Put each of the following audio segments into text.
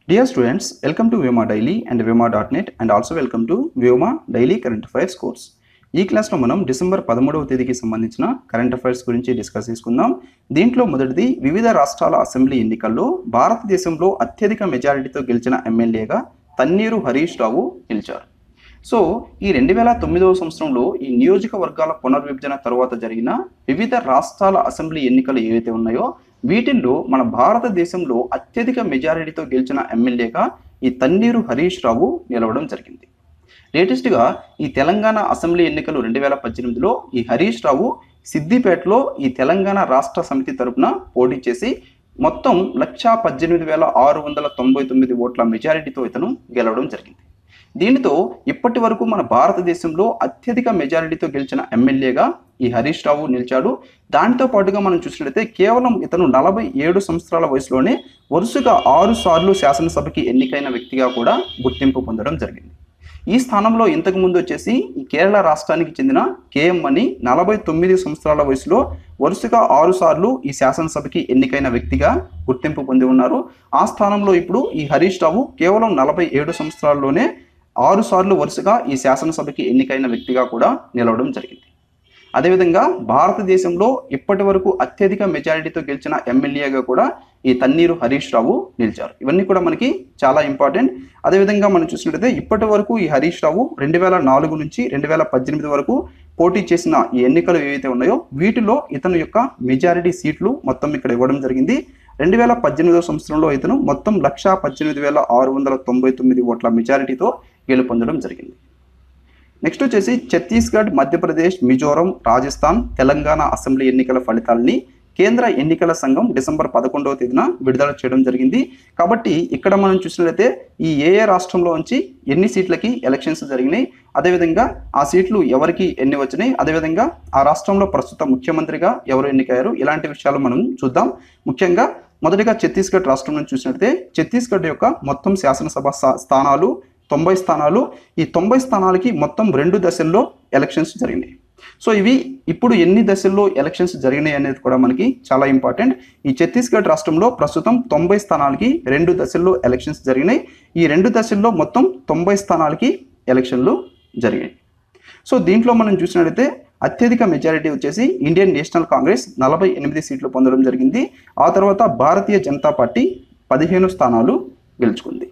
Dear students, welcome to Vyoma Daily and Vyoma.net and also welcome to Vyoma Daily Current Affairs course. ఈ క్లాస్లో మనం December పదమూడవ తేదీకి సంబంధించిన కరెంట్ అఫైర్స్ గురించి డిస్కస్ చేసుకుందాం దీంట్లో మొదటిది వివిధ రాష్ట్రాల అసెంబ్లీ ఎన్నికల్లో భారతదేశంలో అత్యధిక మెజారిటీతో గెలిచిన ఎమ్మెల్యేగా తన్నీరు హరీష్ రావు నిలిచారు సో ఈ రెండు వేల తొమ్మిదవ సంవత్సరంలో ఈ నియోజకవర్గాల పునర్విభజన తరువాత జరిగిన వివిధ రాష్ట్రాల అసెంబ్లీ ఎన్నికలు ఏవైతే ఉన్నాయో వీటిల్లో మన భారతదేశంలో అత్యధిక మెజారిటీతో గెలిచిన ఎమ్మెల్యేగా ఈ తన్నీరు హరీష్ రావు నిలవడం జరిగింది లేటెస్ట్గా ఈ తెలంగాణ అసెంబ్లీ ఎన్నికలు రెండు వేల పద్దెనిమిదిలో ఈ హరీష్ రావు సిద్దిపేటలో ఈ తెలంగాణ రాష్ట్ర సమితి తరపున పోటీ చేసి మొత్తం లక్షా పద్దెనిమిది వేల ఆరు వందల తొంభై తొమ్మిది ఓట్ల మెజారిటీతో ఇతను గెలవడం జరిగింది దీనితో ఇప్పటి వరకు మన భారతదేశంలో అత్యధిక మెజారిటీతో గెలిచిన ఎమ్మెల్యేగా ఈ హరీష్ రావు నిలిచాడు దానితో పాటుగా మనం చూసినట్లయితే కేవలం ఇతను నలభై ఏడు సంవత్సరాల వయసులోనే వరుసగా ఆరు సార్లు శాసనసభకి ఎన్నికైన వ్యక్తిగా కూడా గుర్తింపు పొందడం జరిగింది ఈ స్థానంలో ఇంతకు ముందు వచ్చేసి ఈ కేరళ రాష్ట్రానికి చెందిన కేఎం అని నలభై తొమ్మిది సంవత్సరాల వయసులో వరుసగా ఆరు సార్లు ఈ శాసనసభకి ఎన్నికైన వ్యక్తిగా గుర్తింపు పొంది ఉన్నారు ఆ స్థానంలో ఇప్పుడు ఈ హరీష్ రావు కేవలం నలభై ఏడు సంవత్సరాల్లోనే ఆరు సార్లు వరుసగా ఈ శాసనసభకి ఎన్నికైన వ్యక్తిగా కూడా నిలవడం జరిగింది అదేవిధంగా భారతదేశంలో ఇప్పటి వరకు అత్యధిక మెజారిటీతో గెలిచిన ఎమ్మెల్యేగా కూడా ఈ తన్నీరు హరీష్ రావు నిలిచారు ఇవన్నీ కూడా మనకి చాలా ఇంపార్టెంట్ అదేవిధంగా మనం చూసినట్లయితే ఇప్పటి వరకు ఈ హరీష్ రావు రెండు వేల నాలుగు నుంచి రెండు వేల పద్దెనిమిది వరకు పోటీ చేసిన ఈ ఎన్నికలు ఏవైతే ఉన్నాయో వీటిలో ఇతను యొక్క మెజారిటీ సీట్లు మొత్తం ఇక్కడ ఇవ్వడం జరిగింది రెండు వేల పద్దెనిమిదవ సంవత్సరంలో ఇతను మొత్తం లక్షా పద్దెనిమిది వేల ఆరు వందల తొంభై తొమ్మిది ఓట్ల మెజారిటీతో గెలుపొందడం జరిగింది నెక్స్ట్ వచ్చేసి ఛత్తీస్గఢ్ మధ్యప్రదేశ్ మిజోరం రాజస్థాన్ తెలంగాణ అసెంబ్లీ ఎన్నికల ఫలితాలని కేంద్ర ఎన్నికల సంఘం డిసెంబర్ పదకొండవ తేదీన విడుదల చేయడం జరిగింది కాబట్టి ఇక్కడ మనం చూసినట్లయితే ఈ ఏ ఏ రాష్ట్రంలో నుంచి ఎన్ని సీట్లకి ఎలక్షన్స్ జరిగినాయి అదేవిధంగా ఆ సీట్లు ఎవరికి ఎన్ని వచ్చినాయి అదేవిధంగా ఆ రాష్ట్రంలో ప్రస్తుత ముఖ్యమంత్రిగా ఎవరు ఎన్నికయ్యారు ఇలాంటి విషయాలు మనం చూద్దాం ముఖ్యంగా మొదటిగా ఛత్తీస్గఢ్ రాష్ట్రం నుంచి చూసినట్లయితే ఛత్తీస్గఢ్ యొక్క మొత్తం శాసనసభ స్థా- స్థానాలు తొంభై స్థానాలు ఈ తొంభై స్థానాలకి మొత్తం రెండు దశల్లో ఎలక్షన్స్ జరిగినాయి సో ఇవి ఇప్పుడు ఎన్ని దశల్లో ఎలక్షన్స్ జరిగినాయి అనేది కూడా మనకి చాలా ఇంపార్టెంట్ ఈ ఛత్తీస్గఢ్ రాష్ట్రంలో ప్రస్తుతం తొంభై స్థానాలకి రెండు దశల్లో ఎలక్షన్స్ జరిగినాయి ఈ రెండు దశల్లో మొత్తం తొంభై స్థానాలకి ఎలక్షన్లు జరిగాయి సో దీంట్లో మనం చూసినట్లయితే అత్యధిక మెజారిటీ వచ్చేసి ఇండియన్ నేషనల్ కాంగ్రెస్ నలభై ఎనిమిది సీట్లు పొందడం జరిగింది ఆ తర్వాత భారతీయ జనతా పార్టీ పదిహేను స్థానాలు గెలుచుకుంది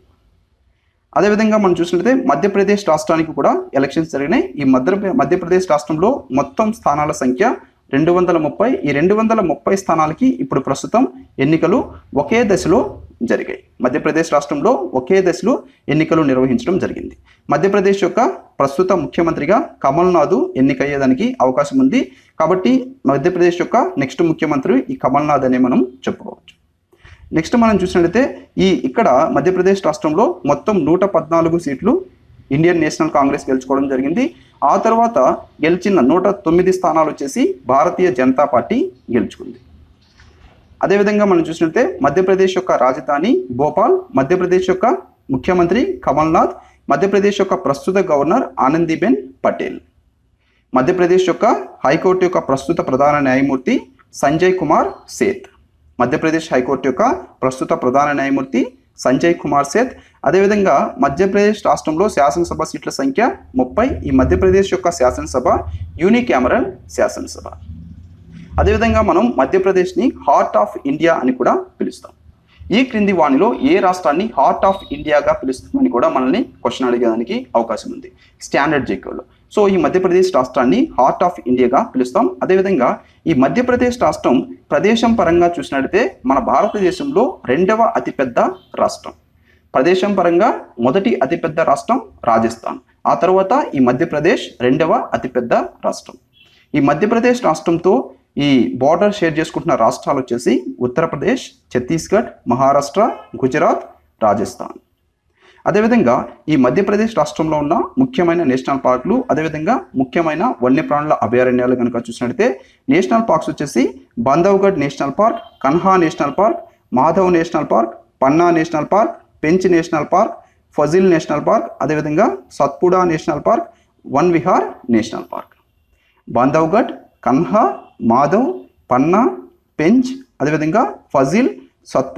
అదేవిధంగా మనం చూసినట్లయితే మధ్యప్రదేశ్ రాష్ట్రానికి కూడా ఎలక్షన్స్ జరిగినాయి ఈ మధ్య మధ్యప్రదేశ్ రాష్ట్రంలో మొత్తం స్థానాల సంఖ్య రెండు వందల ముప్పై ఈ రెండు వందల ముప్పై స్థానాలకి ఇప్పుడు ప్రస్తుతం ఎన్నికలు ఒకే దశలో జరిగాయి మధ్యప్రదేశ్ రాష్ట్రంలో ఒకే దశలో ఎన్నికలు నిర్వహించడం జరిగింది మధ్యప్రదేశ్ యొక్క ప్రస్తుత ముఖ్యమంత్రిగా కమల్నాథ్ ఎన్నికయ్యేదానికి అవకాశం ఉంది కాబట్టి మధ్యప్రదేశ్ యొక్క నెక్స్ట్ ముఖ్యమంత్రి ఈ కమల్నాథ్ అనే మనం చెప్పుకోవచ్చు నెక్స్ట్ మనం చూసినట్లయితే ఈ ఇక్కడ మధ్యప్రదేశ్ రాష్ట్రంలో మొత్తం నూట పద్నాలుగు సీట్లు ఇండియన్ నేషనల్ కాంగ్రెస్ గెలుచుకోవడం జరిగింది ఆ తర్వాత గెలిచిన నూట తొమ్మిది స్థానాలు వచ్చేసి భారతీయ జనతా పార్టీ గెలుచుకుంది అదేవిధంగా మనం చూసినట్లయితే మధ్యప్రదేశ్ యొక్క రాజధాని భోపాల్ మధ్యప్రదేశ్ యొక్క ముఖ్యమంత్రి కమల్నాథ్ మధ్యప్రదేశ్ యొక్క ప్రస్తుత గవర్నర్ ఆనందీబెన్ పటేల్ మధ్యప్రదేశ్ యొక్క హైకోర్టు యొక్క ప్రస్తుత ప్రధాన న్యాయమూర్తి సంజయ్ కుమార్ సేత్ మధ్యప్రదేశ్ హైకోర్టు యొక్క ప్రస్తుత ప్రధాన న్యాయమూర్తి సంజయ్ కుమార్ సేత్ అదేవిధంగా మధ్యప్రదేశ్ రాష్ట్రంలో శాసనసభ సీట్ల సంఖ్య ముప్పై ఈ మధ్యప్రదేశ్ యొక్క శాసనసభ యూనికామరల్ శాసనసభ అదేవిధంగా మనం మధ్యప్రదేశ్ని హార్ట్ ఆఫ్ ఇండియా అని కూడా పిలుస్తాం ఈ క్రింది వాణిలో ఏ రాష్ట్రాన్ని హార్ట్ ఆఫ్ ఇండియాగా పిలుస్తామని కూడా మనల్ని క్వశ్చన్ అడిగేదానికి అవకాశం ఉంది స్టాండర్డ్ జేకోలో సో ఈ మధ్యప్రదేశ్ రాష్ట్రాన్ని హార్ట్ ఆఫ్ ఇండియాగా పిలుస్తాం అదేవిధంగా ఈ మధ్యప్రదేశ్ రాష్ట్రం ప్రదేశం పరంగా చూసినట్లయితే మన భారతదేశంలో రెండవ అతిపెద్ద రాష్ట్రం ప్రదేశం పరంగా మొదటి అతిపెద్ద రాష్ట్రం రాజస్థాన్ ఆ తర్వాత ఈ మధ్యప్రదేశ్ రెండవ అతిపెద్ద రాష్ట్రం ఈ మధ్యప్రదేశ్ రాష్ట్రంతో ఈ బార్డర్ షేర్ చేసుకుంటున్న రాష్ట్రాలు వచ్చేసి ఉత్తరప్రదేశ్ ఛత్తీస్గఢ్ మహారాష్ట్ర గుజరాత్ రాజస్థాన్ అదేవిధంగా ఈ మధ్యప్రదేశ్ రాష్ట్రంలో ఉన్న ముఖ్యమైన నేషనల్ పార్కులు అదేవిధంగా ముఖ్యమైన వన్యప్రాణుల అభయారణ్యాలు కనుక చూసినట్లయితే నేషనల్ పార్క్స్ వచ్చేసి Bandhavgarh national park Kanha national park Madhav national park Panna national park Pench national park Fossil national park అదేవిధంగా Satpura national park Van Vihar national park Bandhavgarh Kanha Madhav Panna Pench అదేవిధంగా ఫజిల్ సత్పుడా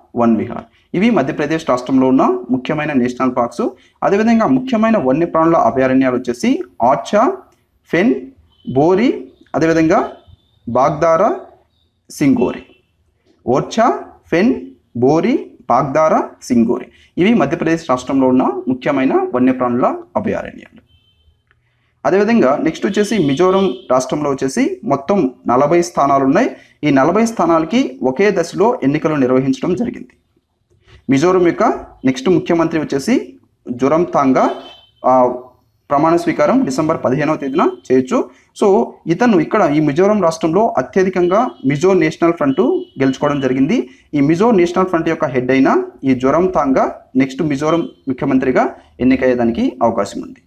వన్ విహార్ ఇవి మధ్యప్రదేశ్ రాష్ట్రంలో ఉన్న ముఖ్యమైన నేషనల్ పార్క్స్ అదేవిధంగా ముఖ్యమైన వన్యప్రాణుల అభయారణ్యాలు వచ్చేసి ఆర్చా ఫెన్ బోరి అదేవిధంగా బాగ్దారా సింగోరి ఓర్చా ఫెన్ బోరి బాగ్దారా సింగోరి ఇవి మధ్యప్రదేశ్ రాష్ట్రంలో ఉన్న ముఖ్యమైన వన్యప్రాణుల అభయారణ్యాలు అదేవిధంగా నెక్స్ట్ వచ్చేసి మిజోరం రాష్ట్రంలో వచ్చేసి మొత్తం నలభై స్థానాలు ఉన్నాయి ఈ నలభై స్థానాలకి ఒకే దశలో ఎన్నికలు నిర్వహించడం జరిగింది మిజోరం యొక్క నెక్స్ట్ ముఖ్యమంత్రి వచ్చేసి జురంతాంగా ఆ, ప్రమాణ స్వీకారం డిసెంబర్ పదిహేనవ తేదీన చేయొచ్చు సో ఇతను ఇక్కడ ఈ మిజోరం రాష్ట్రంలో అత్యధికంగా మిజో నేషనల్ ఫ్రంట్ గెలుచుకోవడం జరిగింది ఈ మిజో నేషనల్ ఫ్రంట్ యొక్క హెడ్ అయిన ఈ జురంతాంగా నెక్స్ట్ మిజోరం ముఖ్యమంత్రిగా ఎన్నికయ్యేదానికి అవకాశం ఉంది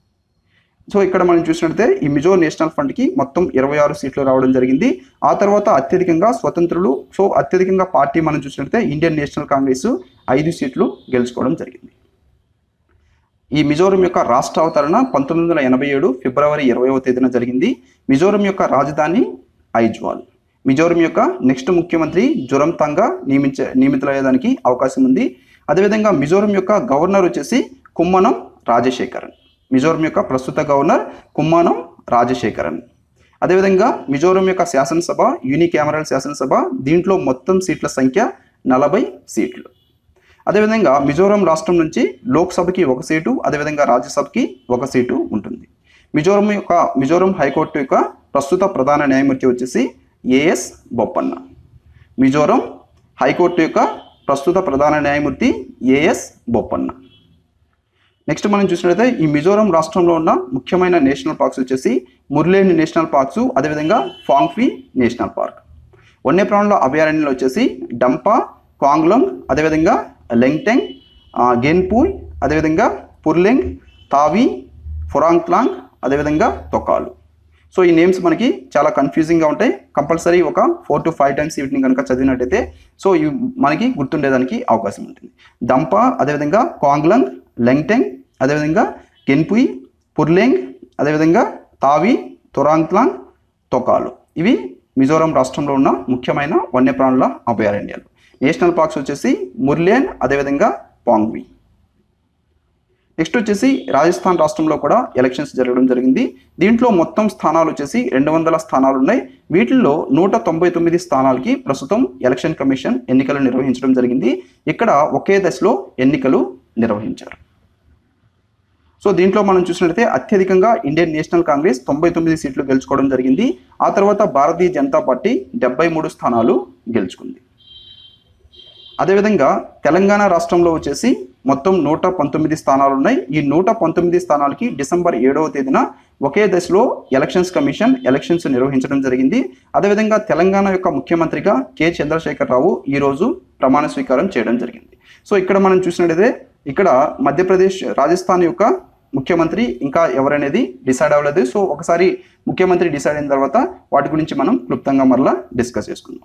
సో ఇక్కడ మనం చూసినట్లయితే ఈ మిజో నేషనల్ ఫ్రంట్కి మొత్తం ఇరవై ఆరు సీట్లు రావడం జరిగింది ఆ తర్వాత అత్యధికంగా స్వతంత్రులు సో అత్యధికంగా పార్టీ మనం చూసినట్లయితే ఇండియన్ నేషనల్ కాంగ్రెస్ ఐదు సీట్లు గెలుచుకోవడం జరిగింది ఈ మిజోరం యొక్క రాష్ట్ర అవతరణ పంతొమ్మిది వందల ఎనభై ఏడు ఫిబ్రవరి ఇరవైవ తేదీన జరిగింది మిజోరం యొక్క రాజధాని ఐజ్వాల్ మిజోరం యొక్క నెక్స్ట్ ముఖ్యమంత్రి జురంతంగా నియమించ నియమితులయ్యేదానికి అవకాశం ఉంది అదేవిధంగా మిజోరం యొక్క గవర్నర్ వచ్చేసి కుమ్మనం రాజశేఖరన్ మిజోరం యొక్క ప్రస్తుత గవర్నర్ కుమ్మానం రాజశేఖరన్ అదేవిధంగా మిజోరం యొక్క శాసనసభ యూనికామరల్ శాసనసభ దీంట్లో మొత్తం సీట్ల సంఖ్య నలభై సీట్లు అదేవిధంగా మిజోరం రాష్ట్రం నుంచి లోక్సభకి ఒక సీటు అదేవిధంగా రాజ్యసభకి ఒక సీటు ఉంటుంది మిజోరం యొక్క మిజోరం హైకోర్టు యొక్క ప్రస్తుత ప్రధాన న్యాయమూర్తి వచ్చేసి ఏఎస్ బొప్పన్న మిజోరం హైకోర్టు యొక్క ప్రస్తుత ప్రధాన న్యాయమూర్తి ఏఎస్ బొప్పన్న నెక్స్ట్ మనం చూసినట్లయితే ఈ మిజోరం రాష్ట్రంలో ఉన్న ముఖ్యమైన నేషనల్ పార్క్స్ వచ్చేసి ముర్లేని నేషనల్ పార్క్స్ అదేవిధంగా ఫాంగ్ఫీ నేషనల్ పార్క్ వన్యప్రాణుల అభయారణ్యాలు వచ్చేసి డంపా క్వాంగ్లాంగ్ అదేవిధంగా లెంగ్టెంగ్ ఆ, గెన్పూయ్ అదేవిధంగా పుర్లెంగ్ తావి ఫొరాంగ్లాంగ్ అదేవిధంగా తొకాలు సో ఈ నేమ్స్ మనకి చాలా కన్ఫ్యూజింగ్గా ఉంటాయి కంపల్సరీ ఒక ఫోర్ టు ఫైవ్ టైమ్స్ వీటిని కనుక చదివినట్టయితే సో ఇవి మనకి గుర్తుండేదానికి అవకాశం ఉంటుంది దంప అదేవిధంగా కాంగ్లంగ్ లెంగ్టెంగ్ అదేవిధంగా గెన్పుయ్ పుర్లెంగ్ అదేవిధంగా తావి తొరాంగ్లాంగ్ తొకాలు ఇవి మిజోరం రాష్ట్రంలో ఉన్న ముఖ్యమైన వన్యప్రాణుల అభయారణ్యాలు నేషనల్ పార్క్స్ వచ్చేసి ముర్లేన్ అదేవిధంగా పాంగ్వి నెక్స్ట్ వచ్చేసి రాజస్థాన్ రాష్ట్రంలో కూడా ఎలక్షన్స్ జరగడం జరిగింది దీంట్లో మొత్తం స్థానాలు వచ్చేసి రెండు వందల స్థానాలు ఉన్నాయి వీటిల్లో నూట తొంభై తొమ్మిది స్థానాలకి ప్రస్తుతం ఎలక్షన్ కమిషన్ ఎన్నికలు నిర్వహించడం జరిగింది ఇక్కడ ఒకే దశలో ఎన్నికలు నిర్వహించారు సో దీంట్లో మనం చూసినట్లయితే అత్యధికంగా ఇండియన్ నేషనల్ కాంగ్రెస్ తొంభై తొమ్మిది సీట్లు గెలుచుకోవడం జరిగింది ఆ తర్వాత భారతీయ జనతా పార్టీ డెబ్బై మూడు స్థానాలు గెలుచుకుంది అదేవిధంగా తెలంగాణ రాష్ట్రంలో వచ్చేసి మొత్తం నూట పంతొమ్మిది స్థానాలు ఉన్నాయి ఈ నూట పంతొమ్మిది స్థానాలకి డిసెంబర్ ఏడవ తేదీన ఒకే దశలో ఎలక్షన్స్ కమిషన్ ఎలక్షన్స్ నిర్వహించడం జరిగింది అదేవిధంగా తెలంగాణ యొక్క ముఖ్యమంత్రిగా కె చంద్రశేఖర్ రావు ఈరోజు ప్రమాణ స్వీకారం చేయడం జరిగింది సో ఇక్కడ మనం చూసినట్లయితే ఇక్కడ మధ్యప్రదేశ్ రాజస్థాన్ యొక్క ముఖ్యమంత్రి ఇంకా ఎవరనేది డిసైడ్ అవ్వలేదు సో ఒకసారి ముఖ్యమంత్రి డిసైడ్ అయిన తర్వాత వాటి గురించి మనం క్లుప్తంగా మరలా డిస్కస్ చేసుకుందాం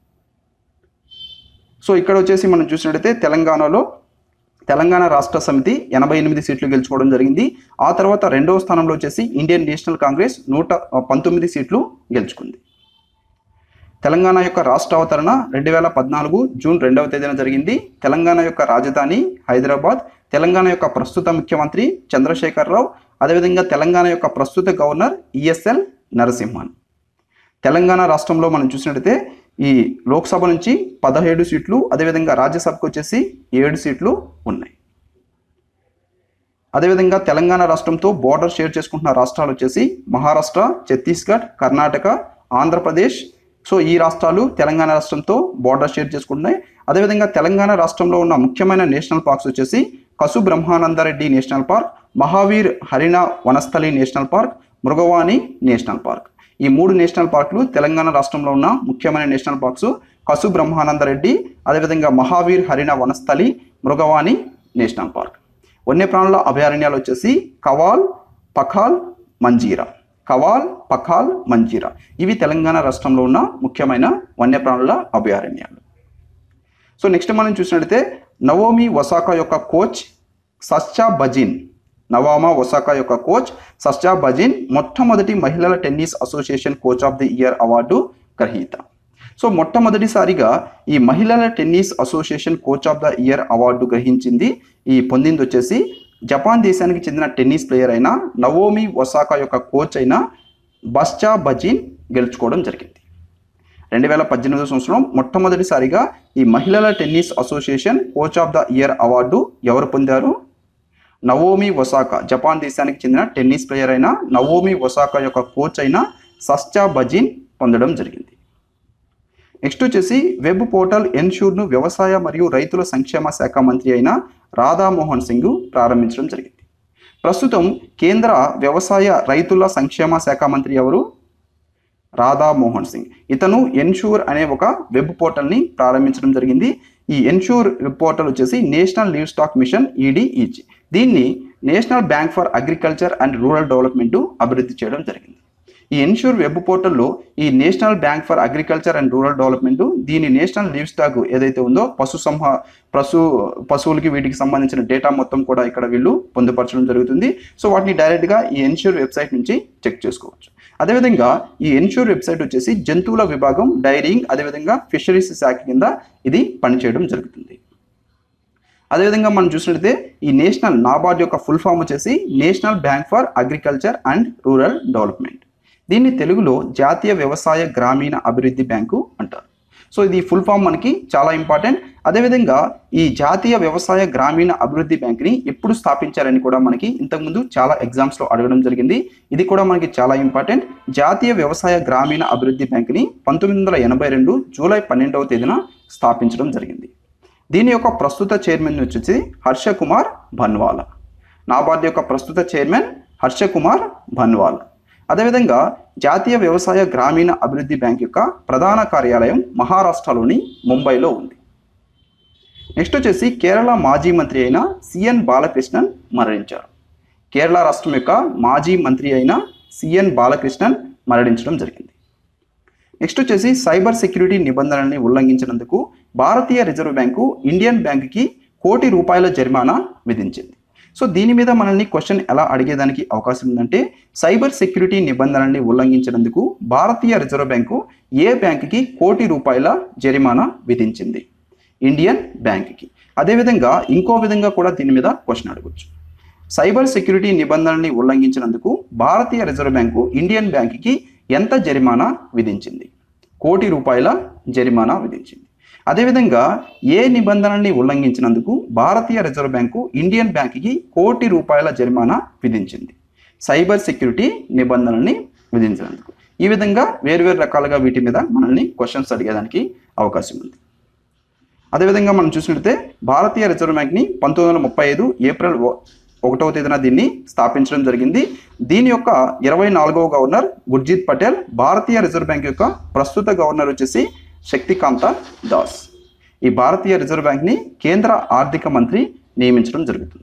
సో ఇక్కడ వచ్చేసి మనం చూసినట్టయితే తెలంగాణలో తెలంగాణ రాష్ట్ర సమితి ఎనభై ఎనిమిది సీట్లు గెలుచుకోవడం జరిగింది ఆ తర్వాత రెండవ స్థానంలో వచ్చేసి ఇండియన్ నేషనల్ కాంగ్రెస్ నూట పంతొమ్మిది సీట్లు గెలుచుకుంది తెలంగాణ యొక్క రాష్ట్ర అవతరణ రెండు వేల పద్నాలుగు జూన్ రెండవ తేదీన జరిగింది తెలంగాణ యొక్క రాజధాని హైదరాబాద్ తెలంగాణ యొక్క ప్రస్తుత ముఖ్యమంత్రి చంద్రశేఖర్ రావు అదేవిధంగా తెలంగాణ యొక్క ప్రస్తుత గవర్నర్ ఈఎస్ఎల్ నరసింహన్ తెలంగాణ రాష్ట్రంలో మనం చూసినట్టయితే ఈ లోక్సభ నుంచి పదహేడు సీట్లు అదేవిధంగా రాజ్యసభకు వచ్చేసి ఏడు సీట్లు ఉన్నాయి అదేవిధంగా తెలంగాణ రాష్ట్రంతో బోర్డర్ షేర్ చేసుకుంటున్న రాష్ట్రాలు వచ్చేసి మహారాష్ట్ర ఛత్తీస్గఢ్ కర్ణాటక ఆంధ్రప్రదేశ్ సో ఈ రాష్ట్రాలు తెలంగాణ రాష్ట్రంతో బోర్డర్ షేర్ చేసుకుంటున్నాయి అదేవిధంగా తెలంగాణ రాష్ట్రంలో ఉన్న ముఖ్యమైన నేషనల్ పార్క్స్ వచ్చేసి Kasu Brahmananda Reddy national park Mahavir Harina Vanasthali national park Mrugavani national park ఈ మూడు నేషనల్ పార్కులు తెలంగాణ రాష్ట్రంలో ఉన్న ముఖ్యమైన నేషనల్ పార్క్స్ కసు బ్రహ్మానందరెడ్డి అదేవిధంగా మహావీర్ హరిణ వనస్థలి మృగవాణి నేషనల్ పార్క్ వన్యప్రాణుల అభయారణ్యాలు వచ్చేసి కవాల్ పఖాల్ మంజీరా కవాల్ పఖాల్ మంజీరా ఇవి తెలంగాణ రాష్ట్రంలో ఉన్న ముఖ్యమైన వన్యప్రాణుల అభయారణ్యాలు సో నెక్స్ట్ మనం చూసినట్లయితే నవోమి ఒసాకా యొక్క coach Sascha Bajin Naomi Osaka యొక్క కోచ్ సచ్చా బజిన్ మొట్టమొదటి మహిళల tennis association coach of the year award గ్రహీత సో మొట్టమొదటిసారిగా ఈ మహిళల tennis association coach of the year award గ్రహించింది ఈ పొందింది వచ్చేసి జపాన్ దేశానికి చెందిన టెన్నిస్ ప్లేయర్ అయిన నవోమి ఒసాకా యొక్క కోచ్ అయిన బస్చా బజీన్ గెలుచుకోవడం జరిగింది రెండు వేల పద్దెనిమిది సంవత్సరం మొట్టమొదటిసారిగా ఈ మహిళల tennis association coach of the year award ఎవరు పొందారు నవోమి ఒసాకా జపాన్ దేశానికి చెందిన టెన్నిస్ ప్లేయర్ అయిన నవోమి ఒసాకా యొక్క కోచ్ అయిన సస్చా బజీన్ పొందడం జరిగింది నెక్స్ట్ వచ్చేసి వెబ్ పోర్టల్ ఎన్షూర్ను వ్యవసాయ మరియు రైతుల సంక్షేమ శాఖ మంత్రి అయిన రాధామోహన్ సింగ్ ప్రారంభించడం జరిగింది ప్రస్తుతం కేంద్ర వ్యవసాయ రైతుల సంక్షేమ శాఖ మంత్రి ఎవరు రాధామోహన్ సింగ్ ఇతను ఎన్షూర్ అనే ఒక వెబ్ పోర్టల్ని ప్రారంభించడం జరిగింది ఈ ఎన్షూర్ వెబ్ పోర్టల్ వచ్చేసి national livestock mission EDEG దీన్ని national bank for agriculture and rural development అభివృద్ధి చేయడం జరిగింది ఈ ఎన్షూర్ వెబ్ పోర్టల్లో ఈ national bank for agriculture and rural development దీని నేషనల్ లీవ్ స్టాక్ ఏదైతే ఉందో పశు సంహ పశు పశువులకి వీటికి సంబంధించిన డేటా మొత్తం కూడా ఇక్కడ వీళ్ళు పొందుపరచడం జరుగుతుంది సో వాటిని డైరెక్ట్గా ఈ ఎన్షూర్ వెబ్సైట్ నుంచి చెక్ చేసుకోవచ్చు అదేవిధంగా ఈ ఎన్షూర్ వెబ్సైట్ వచ్చేసి జంతువుల విభాగం డైరింగ్ అదేవిధంగా ఫిషరీస్ శాఖ కింద ఇది పనిచేయడం జరుగుతుంది అదేవిధంగా మనం చూసినట్లయితే ఈ నేషనల్ నాబార్డ్ యొక్క ఫుల్ ఫామ్ వచ్చేసి national bank for agriculture and rural development దీన్ని తెలుగులో జాతీయ వ్యవసాయ గ్రామీణ అభివృద్ధి బ్యాంకు అంటారు సో ఇది ఫుల్ ఫామ్ మనకి చాలా ఇంపార్టెంట్ అదేవిధంగా ఈ జాతీయ వ్యవసాయ గ్రామీణ అభివృద్ధి బ్యాంక్ని ఎప్పుడు స్థాపించారని కూడా మనకి ఇంతకుముందు చాలా ఎగ్జామ్స్లో అడగడం జరిగింది ఇది కూడా మనకి చాలా ఇంపార్టెంట్ జాతీయ వ్యవసాయ గ్రామీణ అభివృద్ధి బ్యాంక్ని పంతొమ్మిది వందల ఎనభై రెండు జూలై పన్నెండవ తేదీన స్థాపించడం జరిగింది దీని యొక్క ప్రస్తుత చైర్మన్ వచ్చేసి హర్ష కుమార్ భన్వాల్ నాబార్డ్ యొక్క ప్రస్తుత చైర్మన్ హర్ష కుమార్ భన్వాల్ అదేవిధంగా జాతీయ వ్యవసాయ గ్రామీణ అభివృద్ధి బ్యాంక్ యొక్క ప్రధాన కార్యాలయం మహారాష్ట్రలోని ముంబైలో ఉంది నెక్స్ట్ వచ్చేసి కేరళ మాజీ మంత్రి అయిన సిఎన్ బాలకృష్ణన్ మరణించారు కేరళ రాష్ట్రం యొక్క మాజీ మంత్రి అయిన సిఎన్ బాలకృష్ణన్ మరణించడం జరిగింది నెక్స్ట్ వచ్చేసి సైబర్ సెక్యూరిటీ నిబంధనల్ని ఉల్లంఘించినందుకు భారతీయ రిజర్వ్ బ్యాంకు ఇండియన్ బ్యాంకుకి కోటి రూపాయల జరిమానా విధించింది సో దీని మీద మనల్ని క్వశ్చన్ ఎలా అడిగేదానికి అవకాశం ఉందంటే సైబర్ సెక్యూరిటీ నిబంధనల్ని ఉల్లంఘించినందుకు భారతీయ రిజర్వ్ బ్యాంకు ఏ బ్యాంకుకి కోటి రూపాయల జరిమానా విధించింది ఇండియన్ బ్యాంక్కి అదేవిధంగా ఇంకో విధంగా కూడా దీని మీద క్వశ్చన్ అడగచ్చు సైబర్ సెక్యూరిటీ నిబంధనల్ని ఉల్లంఘించినందుకు భారతీయ రిజర్వ్ బ్యాంకు ఇండియన్ బ్యాంక్కి ఎంత జరిమానా విధించింది కోటి రూపాయల జరిమానా విధించింది అదేవిధంగా ఏ నిబంధనల్ని ఉల్లంఘించినందుకు భారతీయ రిజర్వ్ బ్యాంకు ఇండియన్ బ్యాంక్కి కోటి రూపాయల జరిమానా విధించింది సైబర్ సెక్యూరిటీ నిబంధనల్ని విధించినందుకు ఈ విధంగా వేరువేరు రకాలుగా వీటి మీద మనల్ని క్వశ్చన్స్ అడిగేదానికి అవకాశం ఉంది అదేవిధంగా మనం చూసినట్లయితే భారతీయ రిజర్వ్ బ్యాంక్ని పంతొమ్మిది వందల ముప్పై ఐదు ఏప్రిల్ ఓ- ఒకటవ తేదీన దీన్ని స్థాపించడం జరిగింది దీని యొక్క ఇరవై నాలుగవ గవర్నర్ గుర్జీత్ పటేల్ భారతీయ రిజర్వ్ బ్యాంక్ యొక్క ప్రస్తుత గవర్నర్ వచ్చేసి శక్తికాంత దాస్ ఈ భారతీయ రిజర్వ్ బ్యాంక్ని కేంద్ర ఆర్థిక మంత్రి నియమించడం జరుగుతుంది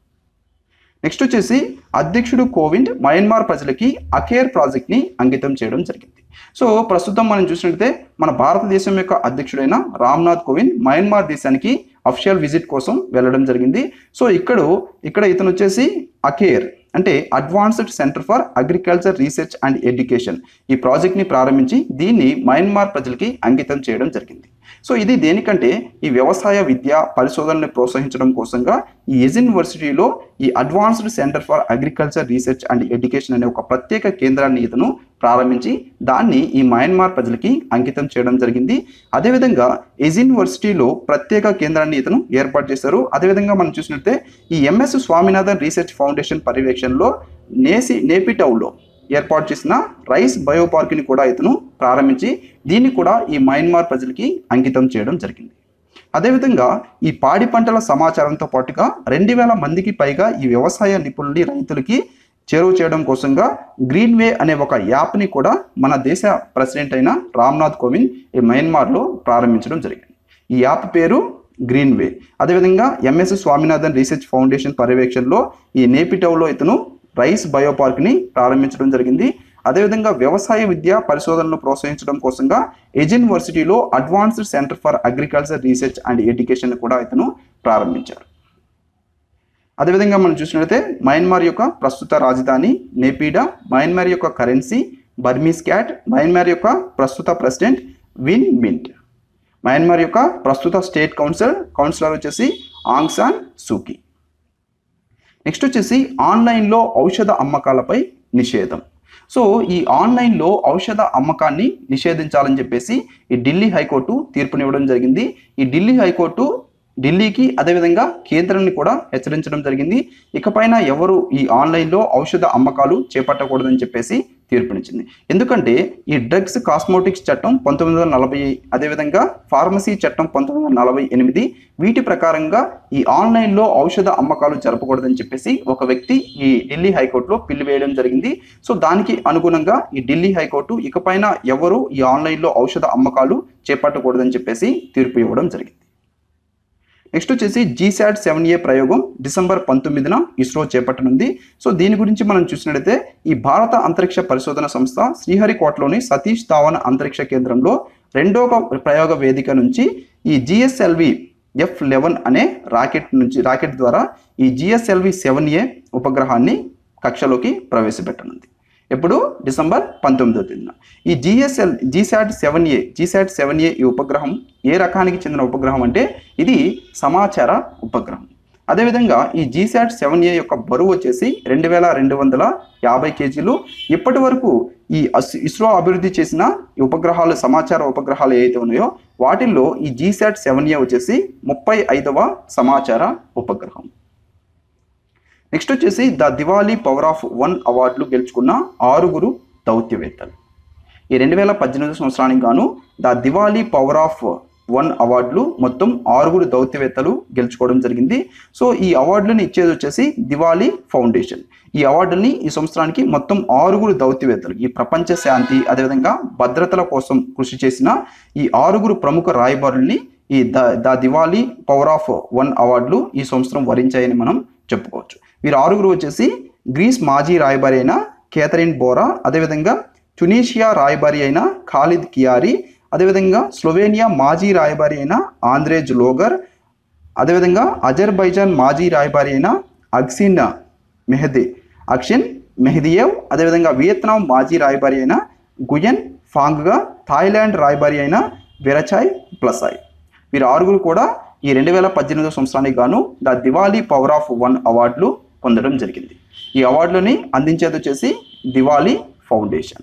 నెక్స్ట్ వచ్చేసి అధ్యక్షుడు కోవింద్ మయన్మార్ ప్రజలకి అకేర్ ప్రాజెక్ట్ని అంకితం చేయడం జరిగింది సో ప్రస్తుతం మనం చూసినట్లయితే మన భారతదేశం యొక్క అధ్యక్షుడైన రామ్నాథ్ కోవింద్ మయన్మార్ దేశానికి అఫిషియల్ విజిట్ కోసం వెళ్ళడం జరిగింది సో ఇక్కడ ఇక్కడ ఇతను వచ్చేసి అకేర్ అంటే advanced centre for agriculture research and education ఈ ప్రాజెక్ట్ని ప్రారంభించి దీన్ని మయన్మార్ ప్రజలకి అంకితం చేయడం జరిగింది సో ఇది దేనికంటే ఈ వ్యవసాయ విద్య పరిశోధనని ప్రోత్సహించడం కోసంగా ఈ ఎజ్ యూనివర్సిటీలో ఈ advanced centre for agriculture research and education అనే ఒక ప్రత్యేక కేంద్రాన్ని ఇతను ప్రారంభించి దాన్ని ఈ మయన్మార్ ప్రజలకి అంకితం చేయడం జరిగింది అదేవిధంగా ఎజ్ యూనివర్సిటీలో ప్రత్యేక కేంద్రాన్ని ఇతను ఏర్పాటు చేశారు అదేవిధంగా మనం చూసినట్లయితే ఈ ఎంఎస్ స్వామినాథన్ రీసెర్చ్ ఫౌండేషన్ పర్యవేక్షణలో నేసి నేపిటౌలో ఏర్పాటు చేసిన రైస్ బయో పార్క్ని కూడా ఇతను ప్రారంభించి దీన్ని కూడా ఈ మయన్మార్ ప్రజలకి అంకితం చేయడం జరిగింది అదేవిధంగా ఈ పాడి పంటల సమాచారంతో పాటుగా రెండు వేల మందికి పైగా ఈ వ్యవసాయ నిపుణుల్ని రైతులకి చేరువ చేయడం కోసంగా గ్రీన్ వే అనే ఒక యాప్ని కూడా మన దేశ ప్రెసిడెంట్ అయిన రామ్నాథ్ కోవింద్ ఈ మయన్మార్లో ప్రారంభించడం జరిగింది ఈ యాప్ పేరు గ్రీన్ వే అదేవిధంగా ఎంఎస్ స్వామినాథన్ రీసెర్చ్ ఫౌండేషన్ పర్యవేక్షణలో ఈ నేపిటౌలో ఇతను రైస్ బయో పార్క్ని ప్రారంభించడం జరిగింది అదేవిధంగా వ్యవసాయ విద్య పరిశోధనను ప్రోత్సహించడం కోసంగా ఎజ్ యూనివర్సిటీలో advanced centre for agriculture research and education కూడా ఇతను ప్రారంభించారు అదేవిధంగా మనం చూసినట్లయితే మయన్మార్ యొక్క ప్రస్తుత రాజధాని నేపీడా మయన్మార్ యొక్క కరెన్సీ బర్మీస్ క్యాట్ మయన్మార్ యొక్క ప్రస్తుత ప్రెసిడెంట్ విన్ మింట్ మయన్మార్ యొక్క ప్రస్తుత స్టేట్ కౌన్సిల్ కౌన్సిలర్ వచ్చేసి ఆంగ్ సాన్ సూకీ నెక్స్ట్ వచ్చేసి ఆన్లైన్లో ఔషధ అమ్మకాలపై నిషేధం సో ఈ ఆన్లైన్లో ఔషధ అమ్మకాన్ని నిషేధించాలని చెప్పేసి ఈ ఢిల్లీ హైకోర్టు తీర్పునివ్వడం జరిగింది ఈ ఢిల్లీ హైకోర్టు ఢిల్లీకి అదేవిధంగా కేంద్రాన్ని కూడా హెచ్చరించడం జరిగింది ఇకపైన ఎవరు ఈ ఆన్లైన్లో ఔషధ అమ్మకాలు చేపట్టకూడదని చెప్పేసి తీర్పునిచ్చింది ఎందుకంటే ఈ డ్రగ్స్ కాస్మోటిక్స్ చట్టం పంతొమ్మిది వందల నలభై అదేవిధంగా ఫార్మసీ చట్టం పంతొమ్మిది వందల నలభై ఎనిమిది వీటి ప్రకారంగా ఈ ఆన్లైన్లో ఔషధ అమ్మకాలు జరపకూడదని చెప్పేసి ఒక వ్యక్తి ఈ ఢిల్లీ హైకోర్టులో పిల్లి వేయడం జరిగింది సో దానికి అనుగుణంగా ఈ ఢిల్లీ హైకోర్టు ఇకపైన ఎవరు ఈ ఆన్లైన్లో ఔషధ అమ్మకాలు చేపట్టకూడదని చెప్పేసి తీర్పు ఇవ్వడం జరిగింది నెక్స్ట్ వచ్చేసి జీశాట్ సెవెన్ ఏ ప్రయోగం డిసెంబర్ పంతొమ్మిదిన ఇస్రో చేపట్టనుంది సో దీని గురించి మనం చూసినట్లయితే ఈ భారత అంతరిక్ష పరిశోధన సంస్థ శ్రీహరికోటలోని సతీష్ ధావన్ అంతరిక్ష కేంద్రంలో రెండవ ప్రయోగ వేదిక నుంచి ఈ జిఎస్ఎల్వి ఎఫ్ లెవెన్ అనే రాకెట్ నుంచి రాకెట్ ద్వారా ఈ జిఎస్ఎల్వి సెవెన్ ఏ ఉపగ్రహాన్ని కక్షలోకి ప్రవేశపెట్టనుంది ఎప్పుడు డిసెంబర్ పంతొమ్మిదో తేదీన ఈ GSL GSAT seven A GSAT seven A ఈ ఉపగ్రహం ఏ రకానికి చెందిన ఉపగ్రహం అంటే ఇది సమాచార ఉపగ్రహం అదేవిధంగా ఈ జీశాట్ సెవెన్ ఏ యొక్క బరువు వచ్చేసి రెండు వేల రెండు వందల యాభై కేజీలు ఇప్పటి వరకు ఈ అస్- ఇస్రో అభివృద్ధి చేసిన ఈ ఉపగ్రహాలు సమాచార ఉపగ్రహాలు ఏవైతే ఉన్నాయో వాటిల్లో ఈ జీశాట్ సెవెన్ ఏ వచ్చేసి ముప్పై ఐదవ సమాచార ఉపగ్రహం నెక్స్ట్ వచ్చేసి the Diwali power of one అవార్డులు గెలుచుకున్న ఆరుగురు దౌత్యవేత్తలు ఈ రెండు వేల పద్దెనిమిది సంవత్సరానికి గాను the Diwali power of one అవార్డులు మొత్తం ఆరుగురు దౌత్యవేత్తలు గెలుచుకోవడం జరిగింది సో ఈ అవార్డులను ఇచ్చేది వచ్చేసి దివాళీ ఫౌండేషన్ ఈ అవార్డుని ఈ సంవత్సరానికి మొత్తం ఆరుగురు దౌత్యవేత్తలు ఈ ప్రపంచ శాంతి అదేవిధంగా భద్రతల కోసం కృషి చేసిన ఈ ఆరుగురు ప్రముఖ రాయబారుల్ని ఈ the the Diwali power of one అవార్డులు ఈ సంవత్సరం వరించాయని మనం చెప్పుకోవచ్చు వీరు ఆరుగురు వచ్చేసి గ్రీస్ మాజీ రాయబారి అయిన కేథరిన్ బోరా అదేవిధంగా టునీషియా రాయబారి అయిన ఖాలిద్ కియారీ అదేవిధంగా స్లోవేనియా మాజీ రాయబారి అయిన ఆంద్రేజ్ లోగర్ అదేవిధంగా అజర్బైజాన్ మాజీ రాయబారి అయిన అక్సిన్ మెహదీ అక్షిన్ మెహదియేవ్ అదేవిధంగా వియత్నాం మాజీ రాయబారి అయిన గుయన్ ఫాంగ్గా థాయిలాండ్ రాయబారి అయిన వెరచాయ్ ప్లసాయ్ వీరు ఆరుగురు కూడా ఈ రెండు వేల పద్దెనిమిదో సంవత్సరానికి గాను the Diwali power of one అవార్డులు పొందడం జరిగింది ఈ అవార్డులని అందించేది వచ్చేసి దివాళీ ఫౌండేషన్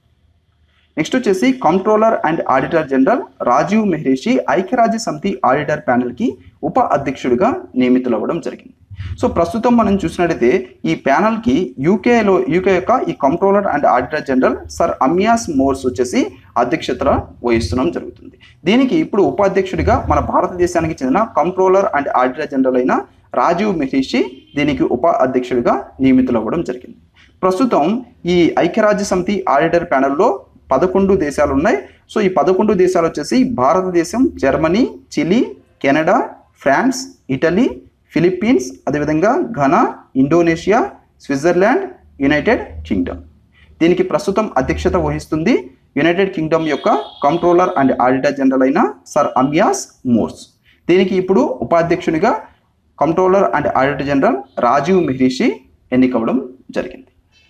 నెక్స్ట్ వచ్చేసి controller and auditor general Rajiv Mehrishi ఐక్యరాజ్య సమితి ఆడిటర్ ప్యానెల్కి ఉప అధ్యక్షుడిగా నియమితులవ్వడం జరిగింది సో ప్రస్తుతం మనం చూసినట్లయితే ఈ ప్యానల్కి యూకేలో యూకే యొక్క ఈ controller and auditor general sir Amyas Morse వచ్చేసి అధ్యక్షత వహిస్తడం జరుగుతుంది దీనికి ఇప్పుడు ఉపాధ్యక్షుడిగా మన భారతదేశానికి చెందిన కంట్రోలర్ అండ్ ఆడిటర్ జనరల్ అయిన రాజీవ్ మెహ్రిషి దీనికి ఉప అధ్యక్షుడిగా నియమితులవ్వడం జరిగింది ప్రస్తుతం ఈ ఐక్యరాజ్య సమితి ఆడిటర్ ప్యానెల్లో పదకొండు దేశాలు ఉన్నాయి సో ఈ పదకొండు దేశాలు వచ్చేసి భారతదేశం Germany Chile Canada France Italy Philippines అదేవిధంగా Ghana Indonesia Switzerland United Kingdom దీనికి ప్రస్తుతం అధ్యక్షత వహిస్తుంది యునైటెడ్ కింగ్డమ్ యొక్క కంట్రోలర్ అండ్ ఆడిటర్ జనరల్ అయిన సర్ అమియాస్ మోర్స్ దీనికి ఇప్పుడు ఉపాధ్యక్షునిగా controller and auditor general Rajiv Mehrishi ఎన్నికవడం జరిగింది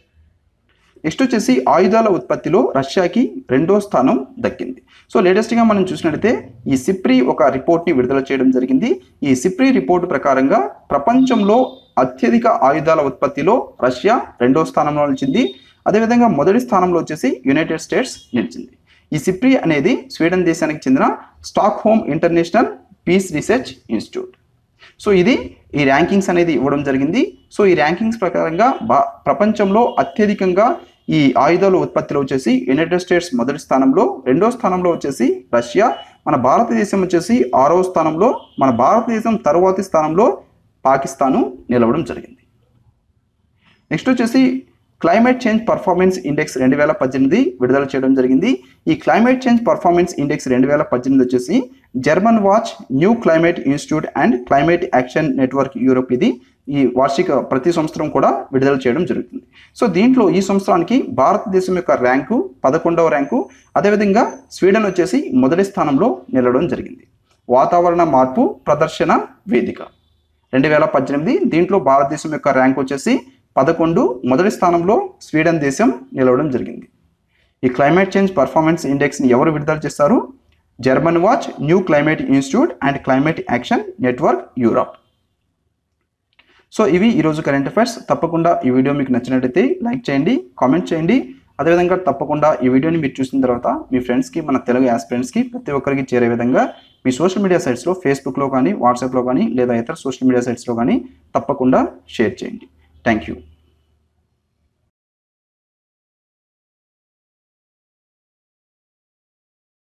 నెక్స్ట్ వచ్చేసి ఆయుధాల ఉత్పత్తిలో రష్యాకి రెండో స్థానం దక్కింది సో లేటెస్ట్గా మనం చూసినట్లయితే ఈ సిప్రి ఒక రిపోర్ట్ని విడుదల చేయడం జరిగింది ఈ సిప్రి రిపోర్ట్ ప్రకారంగా ప్రపంచంలో అత్యధిక ఆయుధాల ఉత్పత్తిలో రష్యా రెండో స్థానంలో నిలిచింది అదేవిధంగా మొదటి స్థానంలో వచ్చేసి యునైటెడ్ స్టేట్స్ నిలిచింది ఈ సిప్రి అనేది స్వీడన్ దేశానికి చెందిన Stockholm International Peace Research Institute so ఇది ఈ ర్యాంకింగ్స్ అనేది ఇవ్వడం జరిగింది సో ఈ ర్యాంకింగ్స్ ప్రకారంగా బా ప్రపంచంలో అత్యధికంగా ఈ ఆయుధాల ఉత్పత్తిలో వచ్చేసి యునైటెడ్ స్టేట్స్ మొదటి స్థానంలో రెండో స్థానంలో వచ్చేసి రష్యా మన భారతదేశం వచ్చేసి ఆరో స్థానంలో మన భారతదేశం తరువాతి స్థానంలో పాకిస్తాను నిలవడం జరిగింది నెక్స్ట్ వచ్చేసి క్లైమేట్ చేంజ్ పర్ఫార్మెన్స్ ఇండెక్స్ రెండు వేల పద్దెనిమిది విడుదల చేయడం జరిగింది ఈ క్లైమేట్ చేంజ్ పర్ఫార్మెన్స్ ఇండెక్స్ రెండు వేల పద్దెనిమిది వచ్చేసి German Watch New Climate Institute and Climate Action Network Europe ఇది ఈ వార్షిక ప్రతి సంవత్సరం కూడా విడుదల చేయడం జరుగుతుంది సో దీంట్లో ఈ సంవత్సరానికి భారతదేశం యొక్క ర్యాంకు పదకొండవ ర్యాంకు అదేవిధంగా స్వీడన్ వచ్చేసి మొదటి స్థానంలో నిలవడం జరిగింది వాతావరణ మార్పు ప్రదర్శన వేదిక రెండు వేల పద్దెనిమిది దీంట్లో భారతదేశం యొక్క ర్యాంక్ వచ్చేసి పదకొండు మొదటి స్థానంలో స్వీడన్ దేశం నిలవడం జరిగింది ఈ క్లైమేట్ చేంజ్ పర్ఫార్మెన్స్ ఇండెక్స్ని ఎవరు విడుదల చేస్తారు German Watch New Climate Institute and Climate Action Network Europe so ఇవి ఈరోజు కరెంట్ అఫైర్స్ తప్పకుండా ఈ వీడియో మీకు నచ్చినట్టయితే లైక్ చేయండి కామెంట్ చేయండి అదేవిధంగా తప్పకుండా ఈ వీడియోని మీరు చూసిన తర్వాత మీ ఫ్రెండ్స్కి మన తెలుగు యాస్పిరెంట్స్కి ప్రతి ఒక్కరికి చేరే విధంగా మీ సోషల్ మీడియా సైట్స్లో ఫేస్బుక్లో కానీ వాట్సాప్లో కానీ లేదా ఇతర సోషల్ మీడియా సైట్స్లో కానీ తప్పకుండా షేర్ చేయండి థ్యాంక్ యూ